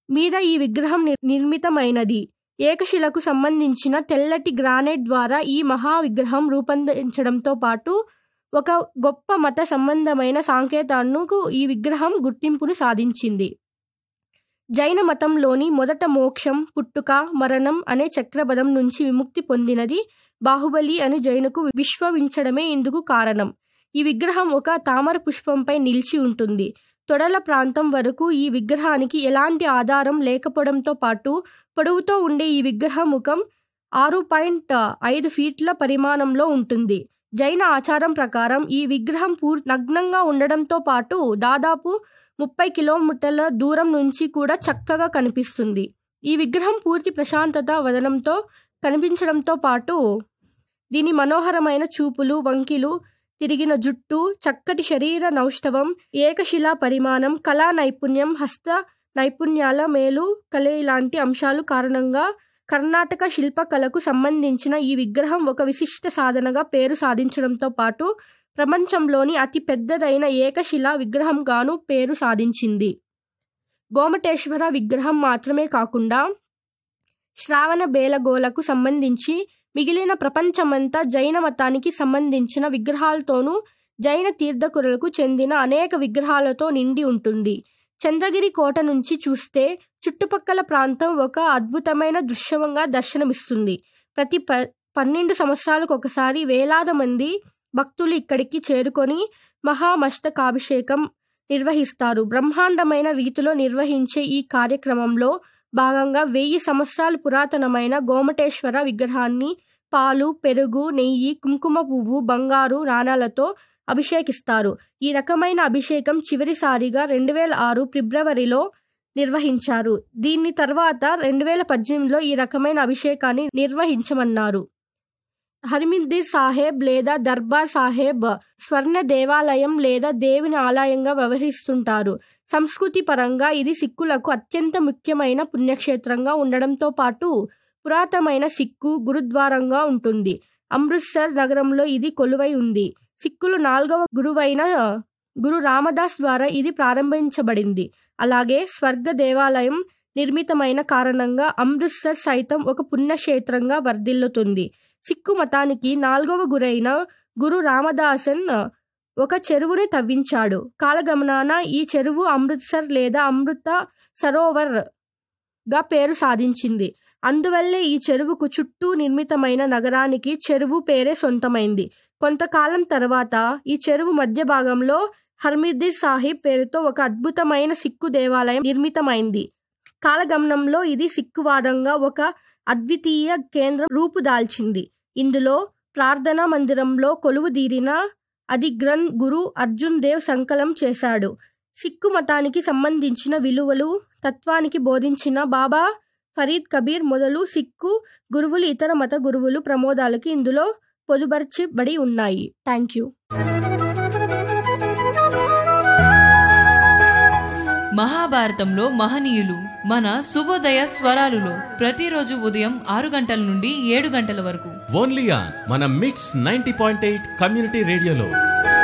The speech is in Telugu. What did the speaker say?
మీద ఈ విగ్రహం నిర్- నిర్మితమైనది ఏకశిలకు సంబంధించిన తెల్లటి గ్రానైట్ ద్వారా ఈ మహా విగ్రహం రూపొందించడంతో పాటు ఒక గొప్ప మత సంబంధమైన సాంకేతానికి ఈ విగ్రహం గుర్తింపును సాధించింది జైన మతంలోని మొదట మోక్షం పుట్టుక మరణం అనే చక్రపదం నుంచి విముక్తి పొందినది బాహుబలి అని జైనుకు విశ్వవించడమే ఇందుకు కారణం ఈ విగ్రహం ఒక తామర పుష్పంపై నిలిచి ఉంటుంది తొడల ప్రాంతం వరకు ఈ విగ్రహానికి ఎలాంటి ఆధారం లేకపోవడంతో పాటు పొడవుతో ఉండే ఈ విగ్రహ ముఖం ఆరు పాయింట్ ఐదు ఫీట్ల పరిమాణంలో ఉంటుంది జైన ఆచారం ప్రకారం ఈ విగ్రహం పూర్ నగ్నంగా ఉండడంతో పాటు దాదాపు ముప్పై కిలోమీటర్ల దూరం నుంచి కూడా చక్కగా కనిపిస్తుంది ఈ విగ్రహం పూర్తి ప్రశాంతత వదనంతో కనిపించడంతో పాటు దీని మనోహరమైన చూపులు వంకిలు తిరిగిన జుట్టు చక్కటి శరీర నౌష్ఠవం ఏకశిలా పరిమాణం కళా నైపుణ్యం హస్త నైపుణ్యాల మేలు కలే లాంటి అంశాలు కారణంగా కర్ణాటక శిల్పకళకు సంబంధించిన ఈ విగ్రహం ఒక విశిష్ట సాధనగా పేరు సాధించడంతో పాటు ప్రపంచంలోని అతి పెద్దదైన ఏకశిలా విగ్రహంగాను పేరు సాధించింది గోమటేశ్వర విగ్రహం మాత్రమే కాకుండా శ్రావణ బేలగోలకు సంబంధించి మిగిలిన ప్రపంచమంతా జైన మతానికి సంబంధించిన విగ్రహాలతోనూ జైన తీర్థకురులకు చెందిన అనేక విగ్రహాలతో నిండి ఉంటుంది చంద్రగిరి కోట నుంచి చూస్తే చుట్టుపక్కల ప్రాంతం ఒక అద్భుతమైన దృశ్యంగా దర్శనమిస్తుంది ప్రతి ప పన్నెండు సంవత్సరాలకు ఒకసారి వేలాది మంది భక్తులు ఇక్కడికి చేరుకొని మహామస్తకాభిషేకం నిర్వహిస్తారు బ్రహ్మాండమైన రీతిలో నిర్వహించే ఈ కార్యక్రమంలో భాగంగా వెయ్యి సంవత్సరాలు పురాతనమైన గోమటేశ్వర విగ్రహాన్ని పాలు పెరుగు నెయ్యి కుంకుమ పువ్వు బంగారు నాణాలతో అభిషేకిస్తారు ఈ రకమైన అభిషేకం చివరిసారిగా రెండు వేల ఆరు ఫిబ్రవరిలో నిర్వహించారు దీని తర్వాత రెండు వేల పద్దెనిమిదిలో ఈ రకమైన అభిషేకాన్ని నిర్వహించమన్నారు హరిమిందిర్ సాహెబ్ లేదా దర్బార్ సాహెబ్ స్వర్ణ దేవాలయం లేదా దేవుని ఆలయంగా వ్యవహరిస్తుంటారు సంస్కృతి పరంగా ఇది సిక్కులకు అత్యంత ముఖ్యమైన పుణ్యక్షేత్రంగా ఉండడంతో పాటు పురాతనమైన సిక్కు గురుద్వారంగా ఉంటుంది అమృత్సర్ నగరంలో ఇది కొలువై ఉంది సిక్కులు నాలుగవ గురువైన గురు రామదాస్ ద్వారా ఇది ప్రారంభించబడింది అలాగే స్వర్గ దేవాలయం నిర్మితమైన కారణంగా అమృత్సర్ సైతం ఒక పుణ్యక్షేత్రంగా వర్ధిల్లుతుంది సిక్కు మతానికి నాలుగవ గురైన గురు రామదాసన్ ఒక చెరువుని తవ్వించాడు కాలగమనాన ఈ చెరువు అమృత్సర్ లేదా అమృత సరోవర్ గా పేరు సాధించింది అందువల్లే ఈ చెరువుకు చుట్టూ నిర్మితమైన నగరానికి చెరువు పేరే సొంతమైంది కొంతకాలం తర్వాత ఈ చెరువు మధ్య భాగంలో హర్మిదిర్ సాహిబ్ పేరుతో ఒక అద్భుతమైన సిక్కు దేవాలయం నిర్మితమైంది కాలగమనంలో ఇది సిక్కువాదంగా ఒక అద్వితీయ కేంద్రం రూపుదాల్చింది ఇందులో ప్రార్థనా మందిరంలో కొలువుదీరిన అది గ్రంథ్ గురు అర్జున్ దేవ్ సంకలం చేశాడు సిక్కు మతానికి సంబంధించిన విలువలు తత్వానికి బోధించిన బాబా ఫరీద్ కబీర్ మొదలు సిక్కు గురువులు ఇతర మత గురువులు ప్రమోదాలకి ఇందులో పొదుపరచబడి ఉన్నాయి థ్యాంక్ యూ మహాభారతంలో మహనీయులు మన శుభోదయ స్వరాలులో ప్రతిరోజు ఉదయం ఆరు గంటల నుండి ఏడు గంటల వరకు ఓన్లీ ఆన్ మన మిట్స్ నైన్టీ పాయింట్ ఎయిట్ కమ్యూనిటీ రేడియోలో